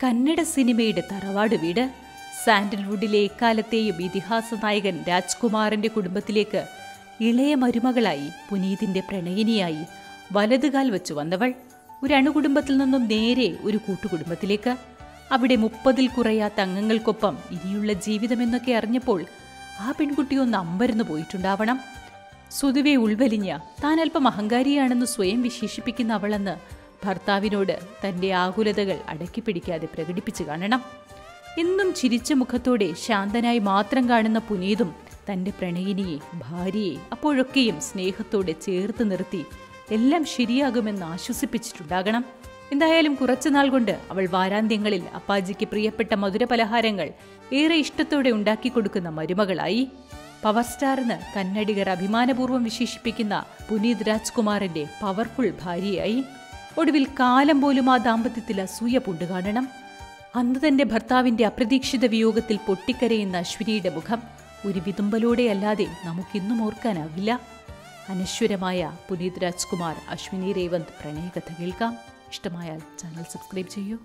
കന്നഡ സിനിമയുടെ തറവാട് വീട് സാൻഡൽവുഡിലെ എക്കാലത്തെയും ഇതിഹാസ നായകൻ രാജ്കുമാറിന്റെ കുടുംബത്തിലേക്ക് ഇളയ മരുമകളായി പുനീതിന്റെ പ്രണയിനിയായി വലതുകാൽ വെച്ചു വന്നവൾ ഒരു അണുകുടുംബത്തിൽ നിന്നും നേരെ ഒരു കൂട്ടുകുടുംബത്തിലേക്ക് അവിടെ മുപ്പതിൽ കുറയാത്ത അംഗങ്ങൾക്കൊപ്പം ഇനിയുള്ള ജീവിതമെന്നൊക്കെ അറിഞ്ഞപ്പോൾ ആ പെൺകുട്ടി ഒന്ന് അമ്പരന്ന് പോയിട്ടുണ്ടാവണം സ്വതുവെ ഉൾവലിഞ്ഞ താൻ അല്പം അഹങ്കാരിയാണെന്ന് സ്വയം വിശേഷിപ്പിക്കുന്ന അവളെന്ന് ഭർത്താവിനോട് തന്റെ ആകുലതകൾ അടക്കിപ്പിടിക്കാതെ പ്രകടിപ്പിച്ചു കാണണം എന്നും ചിരിച്ച മുഖത്തോടെ ശാന്തനായി മാത്രം കാണുന്ന പുനീതും തന്റെ പ്രണയിനിയെ ഭാര്യയെ അപ്പോഴൊക്കെയും സ്നേഹത്തോടെ ചേർത്ത് നിർത്തി എല്ലാം ശരിയാകുമെന്ന് ആശ്വസിപ്പിച്ചിട്ടുണ്ടാകണം എന്തായാലും കുറച്ചുനാൾ കൊണ്ട് അവൾ വാരാന്ത്യങ്ങളിൽ അപ്പാജിക്ക് പ്രിയപ്പെട്ട മധുരപലഹാരങ്ങൾ ഏറെ ഇഷ്ടത്തോടെ ഉണ്ടാക്കി കൊടുക്കുന്ന മരുമകളായി പവർ സ്റ്റാറിന് കന്നഡികർ അഭിമാനപൂർവ്വം വിശേഷിപ്പിക്കുന്ന പുനീത് രാജ്കുമാറിന്റെ പവർഫുൾ ഭാര്യയായി ഒടുവിൽ കാലം പോലും ആ ദാമ്പത്യത്തിൽ അസൂയ പൂണ്ടു കാണണം അന്ന് തന്റെ ഭർത്താവിന്റെ അപ്രതീക്ഷിത വിയോഗത്തിൽ പൊട്ടിക്കരയുന്ന അശ്വിനിയുടെ മുഖം ഒരു വിതുമ്പലോടെ അല്ലാതെ നമുക്കിന്നും ഓർക്കാനാവില്ല അനശ്വരമായ പുനീത് രാജ്കുമാർ അശ്വിനി രേവന്ത് പ്രണയകഥ കേൾക്കാം ഇഷ്ടമായാൽ ചാനൽ സബ്സ്ക്രൈബ് ചെയ്യൂ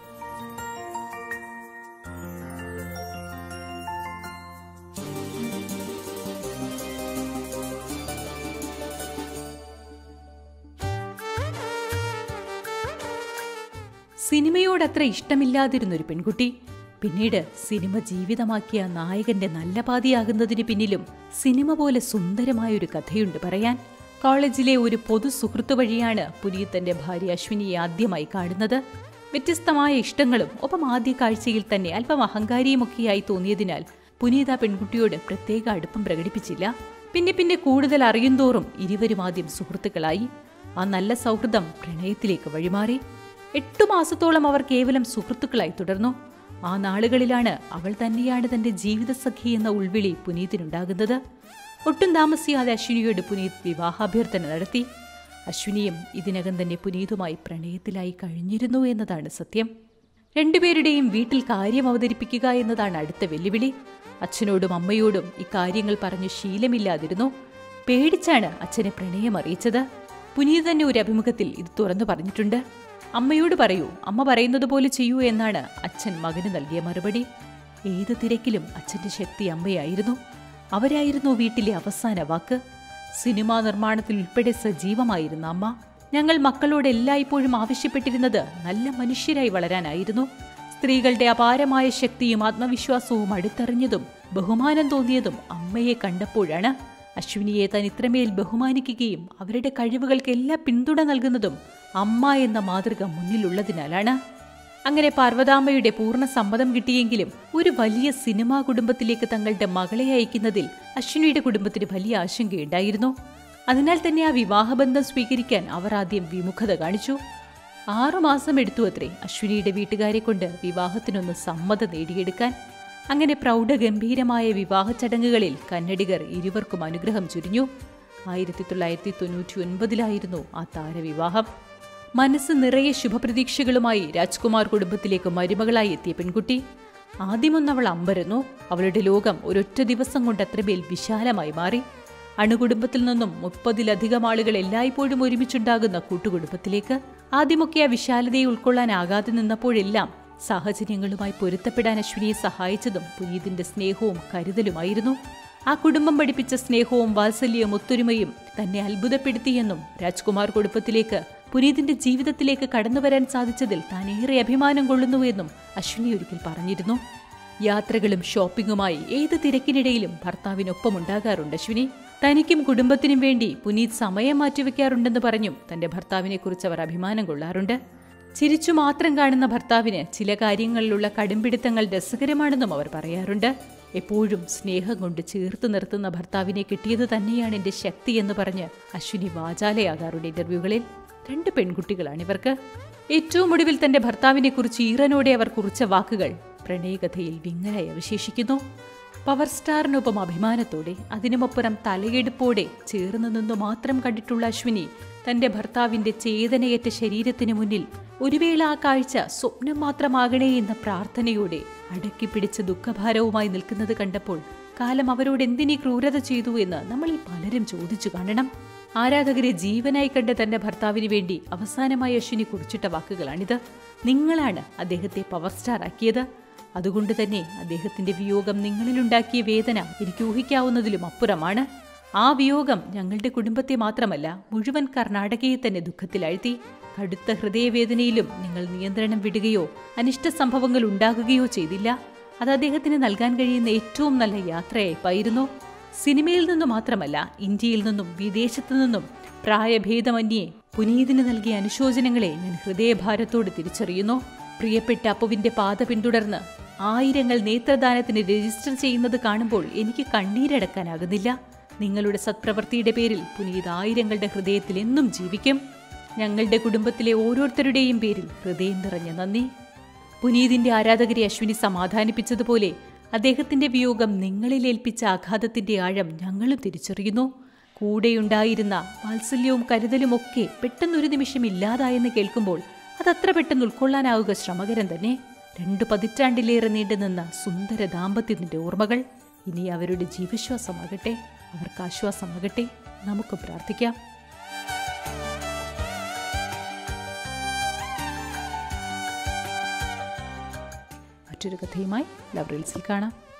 സിനിമയോടത്ര ഇഷ്ടമില്ലാതിരുന്നൊരു പെൺകുട്ടി പിന്നീട് സിനിമ ജീവിതമാക്കിയ നായകന്റെ നല്ല പാതിയാകുന്നതിന് പിന്നിലും സിനിമ പോലെ സുന്ദരമായ ഒരു കഥയുണ്ട് പറയാൻ കോളേജിലെ ഒരു പൊതു സുഹൃത്തു വഴിയാണ് പുനീത് തന്റെ ഭാര്യ അശ്വിനിയെ ആദ്യമായി കാണുന്നത് വ്യത്യസ്തമായ ഇഷ്ടങ്ങളും ഒപ്പം ആദ്യ കാഴ്ചയിൽ തന്നെ അല്പം അഹങ്കാരിയുമൊക്കെയായി തോന്നിയതിനാൽ പുനീത് ആ പെൺകുട്ടിയോട് പ്രത്യേക അടുപ്പം പ്രകടിപ്പിച്ചില്ല പിന്നെ പിന്നെ കൂടുതൽ അറിയുന്തോറും ഇരുവരും ആദ്യം സുഹൃത്തുക്കളായി ആ നല്ല സൗഹൃദം പ്രണയത്തിലേക്ക് വഴിമാറി എട്ടു മാസത്തോളം അവർ കേവലം സുഹൃത്തുക്കളായി തുടർന്നു ആ നാളുകളിലാണ് അവൾ തന്നെയാണ് തന്റെ ജീവിതസഖി എന്ന ഉൾവിളി പുനീതിനുണ്ടാകുന്നത് ഒട്ടും താമസിയാതെ അശ്വിനിയോട് പുനീത് വിവാഹാഭ്യർത്ഥന നടത്തി അശ്വിനിയും ഇതിനകം തന്നെ പുനീതുമായി പ്രണയത്തിലായി കഴിഞ്ഞിരുന്നു എന്നതാണ് സത്യം രണ്ടുപേരുടെയും വീട്ടിൽ കാര്യം അവതരിപ്പിക്കുക എന്നതാണ് അടുത്ത വെല്ലുവിളി അച്ഛനോടും അമ്മയോടും ഇക്കാര്യങ്ങൾ പറഞ്ഞു ശീലമില്ലാതിരുന്നു പേടിച്ചാണ് അച്ഛനെ പ്രണയം അറിയിച്ചത് പുനീത് തന്നെ ഒരു അഭിമുഖത്തിൽ ഇത് തുറന്നു പറഞ്ഞിട്ടുണ്ട് അമ്മയോട് പറയൂ അമ്മ പറയുന്നത് പോലെ ചെയ്യൂ എന്നാണ് അച്ഛൻ മകന് നൽകിയ മറുപടി ഏത് തിരക്കിലും അച്ഛന്റെ ശക്തി അമ്മയായിരുന്നു അവരായിരുന്നു വീട്ടിലെ അവസാന വാക്ക് സിനിമാ നിർമ്മാണത്തിൽ ഉൾപ്പെടെ സജീവമായിരുന്ന അമ്മ ഞങ്ങൾ മക്കളോട് എല്ലായ്പ്പോഴും ആവശ്യപ്പെട്ടിരുന്നത് നല്ല മനുഷ്യരായി വളരാനായിരുന്നു സ്ത്രീകളുടെ അപാരമായ ശക്തിയും ആത്മവിശ്വാസവും അടുത്തറിഞ്ഞതും ബഹുമാനം തോന്നിയതും അമ്മയെ കണ്ടപ്പോഴാണ് അശ്വിനിയെ താൻ ഇത്രമേൽ ബഹുമാനിക്കുകയും അവരുടെ കഴിവുകൾക്ക് എല്ലാ പിന്തുണ നൽകുന്നതും അമ്മ എന്ന മാതൃക മുന്നിലുള്ളതിനാലാണ് അങ്ങനെ പാർവതാമ്മയുടെ പൂർണ്ണ സമ്മതം കിട്ടിയെങ്കിലും ഒരു വലിയ സിനിമാ കുടുംബത്തിലേക്ക് തങ്ങളുടെ മകളെ അയക്കുന്നതിൽ അശ്വിനിയുടെ കുടുംബത്തിന് വലിയ ആശങ്കയുണ്ടായിരുന്നു അതിനാൽ തന്നെ ആ വിവാഹബന്ധം സ്വീകരിക്കാൻ അവർ ആദ്യം വിമുഖത കാണിച്ചു ആറുമാസം എടുത്തു അത്രേ അശ്വിനിയുടെ വീട്ടുകാരെ കൊണ്ട് വിവാഹത്തിനൊന്ന് സമ്മതം നേടിയെടുക്കാൻ അങ്ങനെ പ്രൗഢഗംഭീരമായ വിവാഹ ചടങ്ങുകളിൽ കന്നഡികർ ഇരുവർക്കും അനുഗ്രഹം ചുരിഞ്ഞു ആയിരത്തി തൊള്ളായിരത്തി തൊണ്ണൂറ്റി ഒൻപതിലായിരുന്നു ആ താരവിവാഹം മനസ്സ് നിറയെ ശുഭപ്രതീക്ഷകളുമായി രാജ്കുമാർ കുടുംബത്തിലേക്ക് മരുമകളായി എത്തിയ പെൺകുട്ടി ആദ്യമൊന്ന് അവൾ അമ്പരന്നു അവളുടെ ലോകം ഒരൊറ്റ ദിവസം കൊണ്ട് അത്രമേൽ വിശാലമായി മാറി അണുകുടുംബത്തിൽ നിന്നും മുപ്പതിലധികം ആളുകൾ എല്ലായ്പ്പോഴും ഒരുമിച്ചുണ്ടാകുന്ന കൂട്ടുകുടുംബത്തിലേക്ക് ആദ്യമൊക്കെ ആ വിശാലതയെ ഉൾക്കൊള്ളാനാകാതെ നിന്നപ്പോഴെല്ലാം സാഹചര്യങ്ങളുമായി പൊരുത്തപ്പെടാൻ അശ്വിനിയെ സഹായിച്ചതും പുനീതിന്റെ സ്നേഹവും കരുതലുമായിരുന്നു ആ കുടുംബം പഠിപ്പിച്ച സ്നേഹവും വാത്സല്യവും ഒത്തൊരുമയും തന്നെ അത്ഭുതപ്പെടുത്തിയെന്നും രാജ്കുമാർ കുടുംബത്തിലേക്ക് പുനീതിന്റെ ജീവിതത്തിലേക്ക് കടന്നുവരാൻ സാധിച്ചതിൽ താൻ ഏറെ അഭിമാനം കൊള്ളുന്നുവെന്നും അശ്വിനി ഒരിക്കൽ പറഞ്ഞിരുന്നു യാത്രകളും ഷോപ്പിംഗുമായി ഏത് തിരക്കിനിടയിലും ഭർത്താവിനൊപ്പം ഉണ്ടാകാറുണ്ട് അശ്വിനി തനിക്കും കുടുംബത്തിനും വേണ്ടി പുനീത് സമയം മാറ്റിവെക്കാറുണ്ടെന്ന് പറഞ്ഞും തന്റെ ഭർത്താവിനെക്കുറിച്ച് അവർ അഭിമാനം കൊള്ളാറുണ്ട് ചിരിച്ചു മാത്രം കാണുന്ന ഭർത്താവിന് ചില കാര്യങ്ങളിലുള്ള കടുംപിടുത്തങ്ങൾ രസകരമാണെന്നും അവർ പറയാറുണ്ട് എപ്പോഴും സ്നേഹം കൊണ്ട് ചേർത്ത് നിർത്തുന്ന ഭർത്താവിനെ കിട്ടിയത് തന്നെയാണ് എന്റെ ശക്തി എന്ന് പറഞ്ഞ് അശ്വിനി വാചാലയാകാറുണ്ട് ഇന്റർവ്യൂകളിൽ രണ്ട് പെൺകുട്ടികളാണ് ഇവർക്ക് ഏറ്റവും ഒടുവിൽ തന്റെ ഭർത്താവിനെ കുറിച്ച് ഈറനോടെ അവർ കുറിച്ച വാക്കുകൾ പ്രണയകഥയിൽ വിങ്ങലായി അവശേഷിക്കുന്നു പവർ സ്റ്റാറിനൊപ്പം അഭിമാനത്തോടെ അതിനുമപ്പുറം തലയെടുപ്പോടെ ചേർന്ന് നിന്നു മാത്രം കണ്ടിട്ടുള്ള അശ്വിനി തന്റെ ഭർത്താവിന്റെ ചേതനയേറ്റ ശരീരത്തിനു മുന്നിൽ ഒരു വേള ആ കാഴ്ച സ്വപ്നം മാത്രമാകണേ എന്ന പ്രാർത്ഥനയോടെ അടക്കി പിടിച്ച ദുഃഖഭാരവുമായി നിൽക്കുന്നത് കണ്ടപ്പോൾ കാലം അവരോട് എന്തിനീ ക്രൂരത ചെയ്തു എന്ന് നമ്മളിൽ പലരും ചോദിച്ചു കാണണം ആരാധകരെ ജീവനായി കണ്ട തന്റെ ഭർത്താവിന് വേണ്ടി അവസാനമായി അശ്വിനി കുറിച്ചിട്ട വാക്കുകളാണിത് നിങ്ങളാണ് അദ്ദേഹത്തെ പവർ സ്റ്റാർ ആക്കിയത് അതുകൊണ്ട് തന്നെ അദ്ദേഹത്തിന്റെ വിയോഗം നിങ്ങളിലുണ്ടാക്കിയ വേദന എനിക്ക് ഊഹിക്കാവുന്നതിലും അപ്പുറമാണ് ആ വിയോഗം ഞങ്ങളുടെ കുടുംബത്തെ മാത്രമല്ല മുഴുവൻ കർണാടകയെ തന്നെ ദുഃഖത്തിലാഴ്ത്തി കടുത്ത ഹൃദയവേദനയിലും നിങ്ങൾ നിയന്ത്രണം വിടുകയോ അനിഷ്ട സംഭവങ്ങൾ ഉണ്ടാകുകയോ ചെയ്തില്ല അത് അദ്ദേഹത്തിന് നൽകാൻ കഴിയുന്ന ഏറ്റവും നല്ല യാത്രയായിപ്പായിരുന്നു സിനിമയിൽ നിന്നു മാത്രമല്ല ഇന്ത്യയിൽ നിന്നും വിദേശത്തു നിന്നും പ്രായഭേദമന്യേ പുനീതിന് നൽകിയ അനുശോചനങ്ങളെ ഞാൻ ഹൃദയഭാരത്തോട് തിരിച്ചറിയുന്നു പ്രിയപ്പെട്ട അപ്പുവിന്റെ പാത പിന്തുടർന്ന് ആയിരങ്ങൾ നേത്രദാനത്തിന് രജിസ്റ്റർ ചെയ്യുന്നത് കാണുമ്പോൾ എനിക്ക് കണ്ണീരടക്കാനാകുന്നില്ല നിങ്ങളുടെ സത്പ്രവൃത്തിയുടെ പേരിൽ പുനീത് ആയിരങ്ങളുടെ ഹൃദയത്തിൽ എന്നും ജീവിക്കും ഞങ്ങളുടെ കുടുംബത്തിലെ ഓരോരുത്തരുടെയും പേരിൽ ഹൃദയം നിറഞ്ഞ നന്ദി പുനീതിന്റെ ആരാധകരെ അശ്വിനി സമാധാനിപ്പിച്ചതുപോലെ അദ്ദേഹത്തിന്റെ വിയോഗം നിങ്ങളിൽ ഏൽപ്പിച്ച ആഘാതത്തിന്റെ ആഴം ഞങ്ങളും തിരിച്ചറിയുന്നു കൂടെയുണ്ടായിരുന്ന വാത്സല്യവും കരുതലും ഒക്കെ പെട്ടെന്നൊരു നിമിഷം ഇല്ലാതായെന്ന് കേൾക്കുമ്പോൾ അതത്ര പെട്ടെന്ന് ഉൾക്കൊള്ളാനാവുക ശ്രമകരം തന്നെ രണ്ടു പതിറ്റാണ്ടിലേറെ നീണ്ടുനിന്ന സുന്ദര ദാമ്പത്യത്തിന്റെ ഓർമ്മകൾ ഇനി അവരുടെ ജീവശ്വാസമാകട്ടെ അവർക്ക് ആശ്വാസമാകട്ടെ നമുക്ക് പ്രാർത്ഥിക്കാം മറ്റൊരു കഥയുമായി ലവ് റീൽസിൽ കാണാം